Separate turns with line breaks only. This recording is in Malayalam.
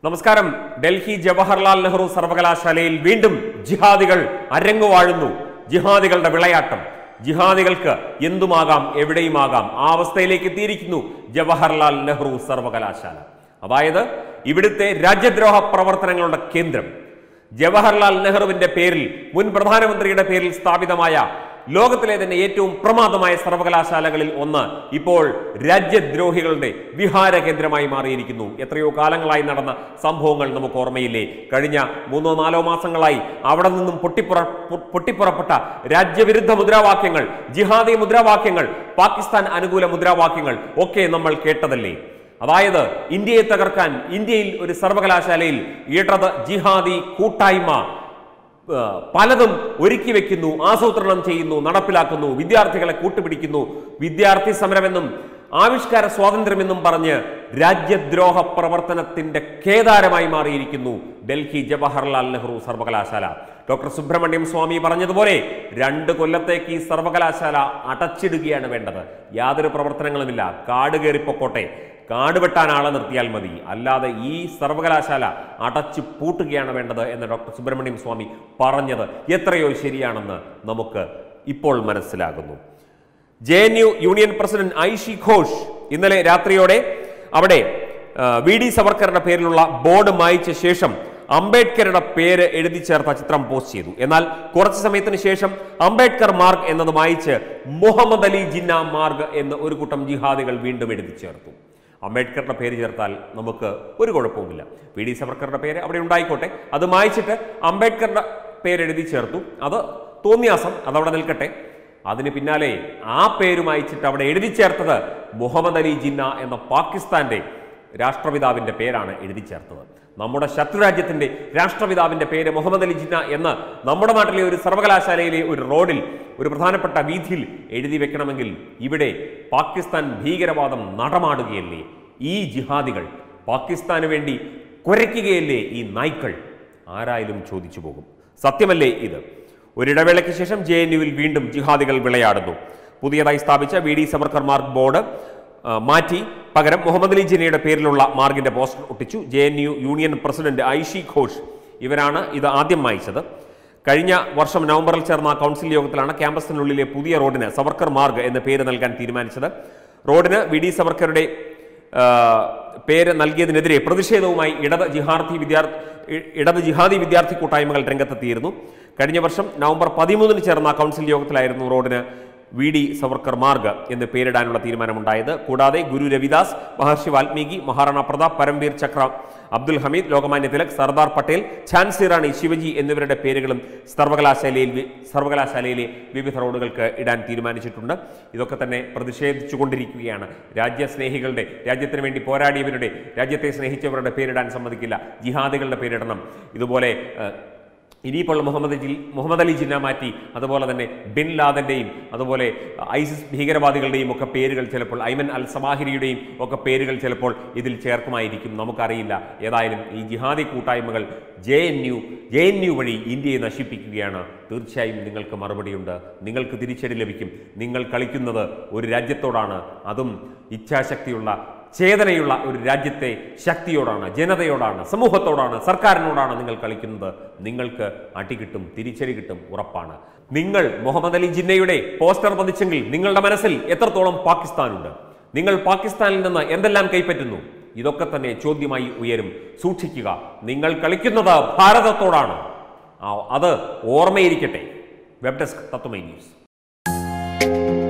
നമസ്കാരം ഡൽഹി ജവഹർലാൽ നെഹ്റു സർവകലാശാലയിൽ വീണ്ടും ജിഹാദികൾ അരങ്ങുവാഴുന്നു ജിഹാദികളുടെ വിളയാട്ടം ജിഹാദികൾക്ക് എന്തുമാകാം എവിടെയുമാകാം ആ അവസ്ഥയിലേക്ക് എത്തിയിരിക്കുന്നു ജവഹർലാൽ നെഹ്റു സർവകലാശാല അതായത് ഇവിടുത്തെ രാജ്യദ്രോഹ പ്രവർത്തനങ്ങളുടെ കേന്ദ്രം ജവഹർലാൽ നെഹ്റുവിന്റെ പേരിൽ മുൻ പ്രധാനമന്ത്രിയുടെ പേരിൽ സ്ഥാപിതമായ ലോകത്തിലെ തന്നെ ഏറ്റവും പ്രമാദമായ സർവകലാശാലകളിൽ ഒന്ന് ഇപ്പോൾ രാജ്യദ്രോഹികളുടെ വിഹാര കേന്ദ്രമായി മാറിയിരിക്കുന്നു എത്രയോ കാലങ്ങളായി നടന്ന സംഭവങ്ങൾ നമുക്ക് ഓർമ്മയില്ലേ കഴിഞ്ഞ മൂന്നോ നാലോ മാസങ്ങളായി അവിടെ നിന്നും പൊട്ടിപ്പുറ പൊ- പൊട്ടിപ്പുറപ്പെട്ട രാജ്യവിരുദ്ധ മുദ്രാവാക്യങ്ങൾ ജിഹാദി മുദ്രാവാക്യങ്ങൾ പാകിസ്ഥാൻ അനുകൂല മുദ്രാവാക്യങ്ങൾ ഒക്കെ നമ്മൾ കേട്ടതല്ലേ അതായത് ഇന്ത്യയെ തകർക്കാൻ ഇന്ത്യയിൽ ഒരു സർവകലാശാലയിൽ ഇടത് ജിഹാദി കൂട്ടായ്മ ആ, പലതും ഒരുക്കി വെക്കുന്നു ആസൂത്രണം ചെയ്യുന്നു നടപ്പിലാക്കുന്നു വിദ്യാർത്ഥികളെ കൂട്ടുപിടിക്കുന്നു വിദ്യാർത്ഥി സമരമെന്നും ആവിഷ്കാര സ്വാതന്ത്ര്യമെന്നും പറഞ്ഞ് രാജ്യദ്രോഹ പ്രവർത്തനത്തിന്റെ കേദാരമായി മാറിയിരിക്കുന്നു ഡൽഹി ജവഹർലാൽ നെഹ്റു സർവകലാശാല ഡോക്ടർ സുബ്രഹ്മണ്യം സ്വാമി പറഞ്ഞതുപോലെ രണ്ട് കൊല്ലത്തേക്ക് ഈ സർവകലാശാല അടച്ചിടുകയാണ് വേണ്ടത് യാതൊരു പ്രവർത്തനങ്ങളുമില്ല കാട് കയറിപ്പൊക്കോട്ടെ കാട് വെട്ടാൻ ആളെ നിർത്തിയാൽ മതി അല്ലാതെ ഈ സർവകലാശാല അടച്ചു പൂട്ടുകയാണ് വേണ്ടത് എന്ന് ഡോക്ടർ സുബ്രഹ്മണ്യം സ്വാമി പറഞ്ഞത് എത്രയോ ശരിയാണെന്ന് നമുക്ക് ഇപ്പോൾ മനസ്സിലാകുന്നു J N U union president Aishe Ghosh ഇന്നലെ രാത്രിയോടെ അവിടെ ആ, വി ഡി സവർക്കറുടെ പേരിലുള്ള ബോർഡ് മായിച്ച ശേഷം അംബേദ്കറുടെ പേര് എഴുതി ചേർത്ത ചിത്രം പോസ്റ്റ് ചെയ്തു എന്നാൽ കുറച്ച് സമയത്തിന് ശേഷം അംബേദ്കർ മാർഗ് എന്നത് മായിച്ച് മുഹമ്മദ് അലി ജിന്ന മാർഗ് എന്ന് ഒരു കൂട്ടം ജിഹാദികൾ വീണ്ടും എഴുതി ചേർത്തു അംബേദ്കറുടെ പേര് ചേർത്താൽ നമുക്ക് ഒരു കുഴപ്പവുമില്ല വി ഡി സവർക്കറുടെ പേര് അവിടെ ഉണ്ടായിക്കോട്ടെ അത് മായിച്ചിട്ട് അംബേദ്കറുടെ പേര് എഴുതി ചേർത്തു അത് തോന്നിയാസം അതവിടെ നിൽക്കട്ടെ അതിന് പിന്നാലെ ആ പേര് മായിച്ചിട്ട് അവിടെ എഴുതി ചേർത്തത് മുഹമ്മദ് അലി ജിന്ന എന്ന പാകിസ്ഥാന്റെ രാഷ്ട്രപിതാവിന്റെ പേരാണ് എഴുതി ചേർത്തത് നമ്മുടെ ശത്രുരാജ്യത്തിന്റെ രാഷ്ട്രപിതാവിന്റെ പേര് മുഹമ്മദ് അലി ജിന്ന എന്ന് നമ്മുടെ നാട്ടിലെ ഒരു സർവകലാശാലയിലെ ഒരു റോഡിൽ ഒരു പ്രധാനപ്പെട്ട വീഥിയിൽ എഴുതി വെക്കണമെങ്കിൽ ഇവിടെ പാകിസ്ഥാൻ ഭീകരവാദം നടമാടുകയല്ലേ ഈ ജിഹാദികൾ പാകിസ്ഥാന് വേണ്ടി കുരയ്ക്കുകയല്ലേ ഈ നായ്ക്കൾ ആരായാലും ചോദിച്ചു പോകും സത്യമല്ലേ ഇത് ഒരിടവേളയ്ക്ക് ശേഷം ജെ എൻ യുവിൽ വീണ്ടും ജിഹാദികൾ വിളയാടുന്നു പുതിയതായി സ്ഥാപിച്ച V D Savarkar Marg board ആ, മാറ്റി പകരം മുഹമ്മദ് അലി ജിനയുടെ പേരിലുള്ള മാർഗിന്റെ പോസ്റ്റർ ഒട്ടിച്ചു J N U union president Aishe Ghosh ഇവരാണ് ഇത് ആദ്യം വായിച്ചത് കഴിഞ്ഞ വർഷം നവംബറിൽ ചേർന്ന കൗൺസിൽ യോഗത്തിലാണ് ക്യാമ്പസിനുള്ളിലെ പുതിയ റോഡിന് സവർക്കർ മാർഗ് എന്ന പേര് നൽകാൻ തീരുമാനിച്ചത് റോഡിന് വി ഡി സവർക്കറുടെ ആ, പേര് നൽകിയതിനെതിരെ പ്രതിഷേധവുമായി ഇടത് ജിഹാർത്തി വിദ്യാർത്ഥി ഇടത് ജിഹാദി വിദ്യാർത്ഥി കൂട്ടായ്മകൾ രംഗത്തെത്തിയിരുന്നു കഴിഞ്ഞ വർഷം നവംബർ പതിമൂന്നിന് ചേർന്ന കൗൺസിൽ യോഗത്തിലായിരുന്നു റോഡിന് വി ഡി സവർക്കർ മാർഗ് എന്ന് പേരിടാനുള്ള തീരുമാനമുണ്ടായത് കൂടാതെ ഗുരു രവിദാസ് മഹർഷി വാൽമീകി മഹാറാണ പ്രതാപ് പരംവീർ ചക്ര അബ്ദുൽ ഹമീദ് ലോകമാന്യ തിലക് സർദാർ പട്ടേൽ ഝാൻസി റാണി ശിവജി എന്നിവരുടെ പേരുകളും സർവകലാശാലയിൽ വി- സർവകലാശാലയിലെ വിവിധ റോഡുകൾക്ക് ഇടാൻ തീരുമാനിച്ചിട്ടുണ്ട് ഇതൊക്കെ തന്നെ പ്രതിഷേധിച്ചുകൊണ്ടിരിക്കുകയാണ് രാജ്യസ്നേഹികളുടെ രാജ്യത്തിന് വേണ്ടി പോരാടിയവരുടെ രാജ്യത്തെ സ്നേഹിച്ചവരുടെ പേരിടാൻ സമ്മതിക്കില്ല ജിഹാദികളുടെ പേരിടണം ഇതുപോലെ ഏഹ്, ഇനിയിപ്പോൾ മുഹമ്മദ് ജിൽ മുഹമ്മദ് അലി ജിന്ന മാറ്റി അതുപോലെ തന്നെ ബിൻ ലാദന്റെയും അതുപോലെ ഐസിസ് ഭീകരവാദികളുടെയും ഒക്കെ പേരുകൾ ചിലപ്പോൾ ഐമൻ അൽ സമാഹിരിയുടെയും ഒക്കെ പേരുകൾ ചിലപ്പോൾ ഇതിൽ ചേർക്കുമായിരിക്കും നമുക്കറിയില്ല ഏതായാലും ഈ ജിഹാദി കൂട്ടായ്മകൾ J N U J N U വഴി ഇന്ത്യയെ നശിപ്പിക്കുകയാണ് തീർച്ചയായും നിങ്ങൾക്ക് മറുപടിയുണ്ട് നിങ്ങൾക്ക് തിരിച്ചടി ലഭിക്കും നിങ്ങൾ കളിക്കുന്നത് ഒരു രാജ്യത്തോടാണ് അതും ഇച്ഛാശക്തിയുള്ള ചേതനയുള്ള ഒരു രാജ്യത്തെ ശക്തിയോടാണ് ജനതയോടാണ് സമൂഹത്തോടാണ് സർക്കാരിനോടാണ് നിങ്ങൾ കളിക്കുന്നത് നിങ്ങൾക്ക് അടി കിട്ടും തിരിച്ചടി കിട്ടും ഉറപ്പാണ് നിങ്ങൾ മുഹമ്മദ് അലി ജിന്നയുടെ പോസ്റ്റർ പതിച്ചെങ്കിൽ നിങ്ങളുടെ മനസ്സിൽ എത്രത്തോളം പാകിസ്ഥാനുണ്ട് നിങ്ങൾ പാകിസ്ഥാനിൽ നിന്ന് എന്തെല്ലാം കൈപ്പറ്റുന്നു ഇതൊക്കെ തന്നെ ചോദ്യമായി ഉയരും സൂക്ഷിക്കുക നിങ്ങൾ കളിക്കുന്നത് ഭാരതത്തോടാണ് ആ, അത് ഓർമ്മയിരിക്കട്ടെ വെബ് ഡെസ്ക് തത്വമൈ ന്യൂസ്